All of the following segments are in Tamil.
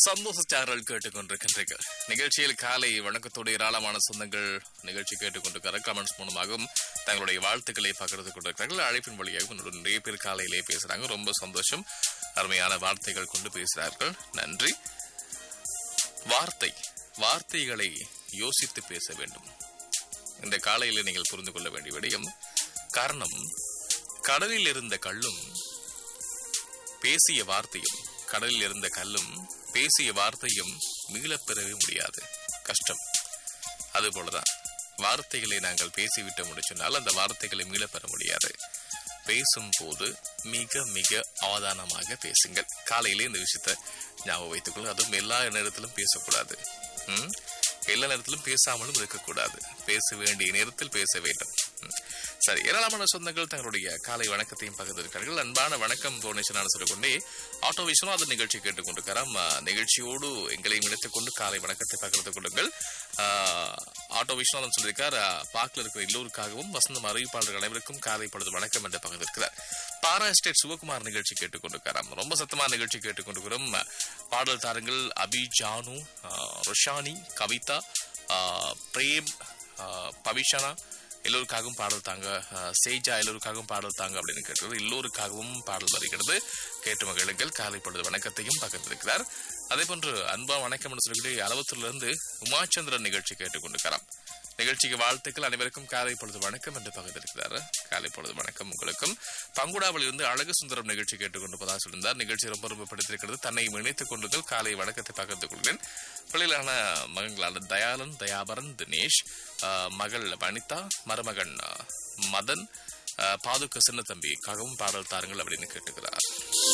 சந்தோஷ சாரல் கேட்டுக்கொண்டிருக்கின்றீர்கள் நிகழ்ச்சியில் காலை வணக்கத்தோடு ஏராளமான சொந்தங்கள் நிகழ்ச்சி கேட்டுக்கொண்டிருக்கிறார் கமெண்ட்ஸ் மூலமாகவும் தங்களுடைய வாழ்த்துக்களை பகிர்ந்து கொண்டிருக்கிறார்கள் அழைப்பின் வழியாக நிறைய பேர் காலையிலே பேசுறாங்க ரொம்ப சந்தோஷம் அருமையான வார்த்தைகள் கொண்டு பேசுகிறார்கள் நன்றி வார்த்தை வார்த்தைகளை யோசித்து பேச வேண்டும் இந்த காலையில் நீங்கள் புரிந்து கொள்ள வேண்டிய விடயம் காரணம் கடலில் இருந்த கல்லும் பேசிய வார்த்தையும் கடலில் இருந்த கல்லும் பேசிய வார்த்தையும் மீளப் பெறவே முடியாது கஷ்டம் அதுபோலதான் வார்த்தைகளை நாங்கள் பேசிவிட்டோம் என்று சொன்னால் அந்த வார்த்தைகளை மீளப் பெற முடியாது பேசும் போது மிக மிக அவதானமாக பேசுங்கள் காலையிலே இந்த விஷயத்தை ஞாபகம் வைத்துக் கொள்ளுங்க அதுவும் எல்லா நேரத்திலும் பேசக்கூடாது ம்? எல்லா நேரத்திலும் பேசாமலும் இருக்கக்கூடாது பேச வேண்டிய நேரத்தில் பேச வேண்டும் ம். சரி ஏராளமான சொந்தங்கள் தங்களுடைய காலை வணக்கத்தையும் பகிர்ந்திருக்கிறார்கள் அன்பான வணக்கம் புவனேஸ்வரன் சொல்லிக்கொண்டே ஆட்டோ விஸ்வநாதன் நிகழ்ச்சி கேட்டுக்கொண்டிருக்கிறார் ஆ, நிகழ்ச்சியோடு எங்களையும் இணைத்துக் கொண்டு காலை வணக்கத்தை பகிர்ந்து கொள்ளுங்கள் ஆ, ஆட்டோ விஸ்வநாதன் சொல்லியிருக்கார் ஆ, பாக்கில் இருக்கிற எல்லோருக்காகவும் வசந்தம் அறிவிப்பாளர்கள் அனைவருக்கும் காலை பொழுது வணக்கம் என்று பகிர்ந்திருக்கிறார் பாரா எஸ்டேட் சிவகுமார் நிகழ்ச்சி கேட்டுக்கொண்டிருக்கிறார் ரொம்ப சத்தமான நிகழ்ச்சி கேட்டுக்கொண்டிருக்கிறோம் பாடல் தாருங்கள் அபி ஜானு ஆ, ருஷானி கவிதா ஆ, பிரேம் ஆ, பவிஷனா எல்லோருக்காகவும் பாடல் தாங்க அஹ், சேஜா எல்லோருக்காகவும் பாடல் தாங்க அப்படின்னு கேட்டது எல்லோருக்காகவும் பாடல் வருகிறது கேட்டு மகிழுங்கள் காலை பொழுது வணக்கத்தையும் பகிர்ந்திருக்கிறார் அதே போன்று அன்பா வணக்கம் என்று சொல்லிட்டு அளவத்தூர்ல இருந்து உமாச்சந்திரன் நிகழ்ச்சி கேட்டுக்கொண்டிருக்கிறார் நிகழ்ச்சிக்கு வாழ்த்துக்கள் அனைவருக்கும் காலை பொழுது வணக்கம் என்று பகிர்ந்திருக்கிறார் காலை பொழுது வணக்கம் உங்களுக்கும் பங்குடாவில் இருந்து அழகு சுந்தரம் நிகழ்ச்சி கேட்டுக்கொண்டிருப்பதாக சொல்லியிருந்தார் நிகழ்ச்சி ரொம்ப ரொம்ப பிடித்திருக்கிறது தன்னை இணைத்துக் கொண்டுங்கள் காலை வணக்கத்தை பகிர்ந்து கொள்கிறேன் பிள்ளைகளான மகன்களான தயாளன் தயாபரன் தினேஷ் ஆஹ், மகள் வனிதா மருமகன் ஆஹ், மதன் ஆஹ், பாதுக்க சின்ன தம்பி கவும் பாடல் தாருங்கள் அப்படின்னு கேட்டுக்கிறார்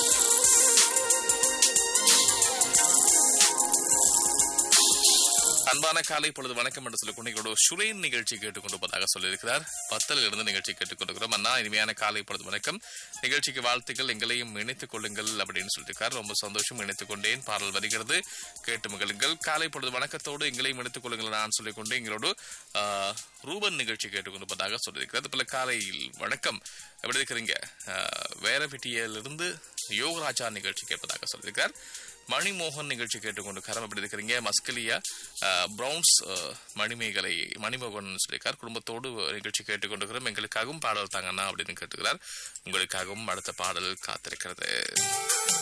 அன்பான காலை பொழுது வணக்கம் என்று சொல்லி கொண்டு சுரேன் நிகழ்ச்சி கேட்டுக்கொண்டிருப்பதாக சொல்லியிருக்கிறார் பத்தலில் இருந்து நிகழ்ச்சி கேட்டுக்கொண்டிருக்கிறோம் அண்ணா இனிமையான காலை பொழுது வணக்கம் நிகழ்ச்சிக்கு வாழ்த்துக்கள் எங்களையும் இணைத்துக் கொள்ளுங்கள் அப்படின்னு சொல்லியிருக்கார் ரொம்ப சந்தோஷம் இணைத்துக் கொண்டேன் பாடல் வருகிறது கேட்டு மகிழுங்கள் காலை பொழுது வணக்கத்தோடு எங்களையும் இணைத்துக் கொள்ளுங்கள் நான் சொல்லிக்கொண்டு எங்களோடு ஆஹ், ரூபன் நிகழ்ச்சி கேட்டுக்கொண்டிருப்பதாக சொல்லியிருக்கிறார் அதுபோல காலையில் வணக்கம் எப்படி இருக்கிறீங்க ஆஹ், வேரபிட்டியிலிருந்து யோகராஜா நிகழ்ச்சி கேட்பதாக சொல்லியிருக்கார் மணிமோகன் நிகழ்ச்சி கேட்டுக்கொண்டு கரம் எப்படி இருக்கிறீங்க மஸ்கலியா அஹ், பிரவுன்ஸ் அஹ், மணிமேகலை மணிமோகன் சொல்லியிருக்கார் குடும்பத்தோடு நிகழ்ச்சி கேட்டுக்கொண்டிருக்கிறோம் எங்களுக்காகவும் பாடல் தாங்கண்ணா அப்படின்னு கேட்டுக்கிறார் உங்களுக்காகவும் அடுத்த பாடல் காத்திருக்கிறது